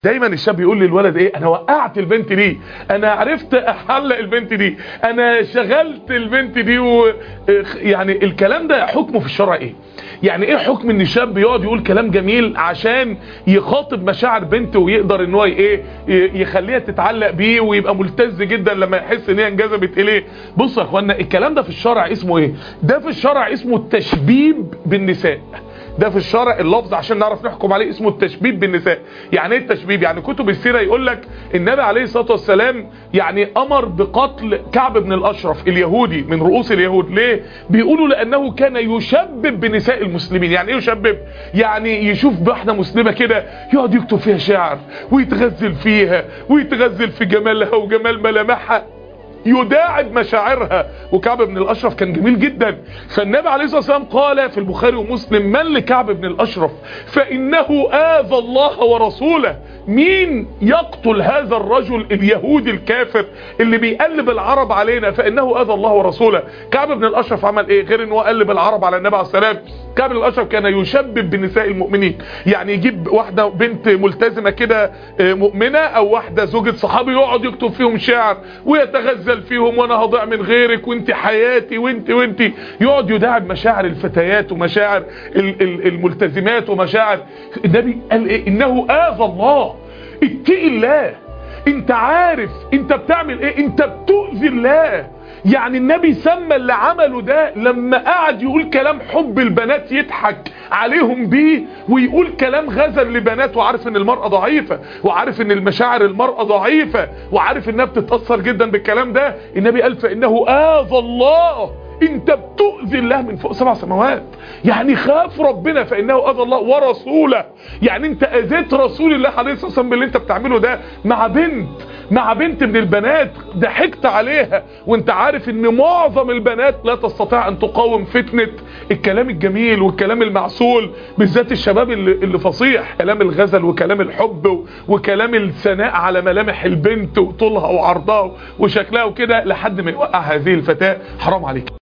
دايما الشاب يقول للولد ايه انا وقعت البنت دي انا عرفت احلق البنت دي انا شغلت البنت دي و... يعني الكلام ده حكمه في الشرع ايه يعني ايه حكم ان الشاب يقعد يقول كلام جميل عشان يخاطب مشاعر بنته ويقدر ان هو ايه يخليها تتعلق بيه ويبقى ملتز جدا لما يحس ان هي انجذبت اليه بصوا يا اخوانا الكلام ده في الشرع اسمه ايه ده في الشرع اسمه التشبيب بالنساء ده في الشرع اللفظ عشان نعرف نحكم عليه اسمه التشبيب بالنساء يعني ايه التشبيب يعني كتب السيرة يقول لك النبي عليه الصلاة والسلام يعني امر بقتل كعب بن الاشرف اليهودي من رؤوس اليهود ليه بيقولوا لانه كان يشبب بنساء المسلمين يعني ايه يشبب يعني يشوف واحدة مسلمة كده يقعد يكتب فيها شعر ويتغزل فيها ويتغزل في جمالها وجمال ملامحها يداعب مشاعرها وكعب بن الاشرف كان جميل جدا فالنبي عليه الصلاه والسلام قال في البخاري ومسلم من لكعب بن الاشرف فانه اذى الله ورسوله مين يقتل هذا الرجل اليهودي الكافر اللي بيقلب العرب علينا فانه اذى الله ورسوله كعب بن الاشرف عمل ايه غير ان هو قلب العرب على النبي عليه السلام كعب بن الاشرف كان يشبب بنساء المؤمنين يعني يجيب واحده بنت ملتزمه كده مؤمنه او واحده زوجة صحابي يقعد يكتب فيهم شعر ويتغزل فيهم وانا هضيع من غيرك وانت حياتي وانت وانت يقعد يداعب مشاعر الفتيات ومشاعر الملتزمات ومشاعر النبي قال ايه انه اذى الله اتقي الله انت عارف انت بتعمل ايه انت بتؤذي الله يعني النبي سمى اللي عمله ده لما قعد يقول كلام حب البنات يضحك عليهم بيه ويقول كلام غزل لبنات وعارف ان المرأة ضعيفة وعارف ان المشاعر المرأة ضعيفة وعارف انها بتتأثر جدا بالكلام ده النبي قال فانه آذى الله انت بتؤذي الله من فوق سبع سماوات يعني خاف ربنا فانه اذى الله ورسوله يعني انت اذيت رسول الله عليه الصلاه والسلام باللي انت بتعمله ده مع بنت مع بنت من البنات ضحكت عليها وانت عارف ان معظم البنات لا تستطيع ان تقاوم فتنة الكلام الجميل والكلام المعسول بالذات الشباب اللي, اللي فصيح كلام الغزل وكلام الحب وكلام الثناء على ملامح البنت وطولها وعرضها وشكلها وكده لحد ما يوقع هذه الفتاة حرام عليك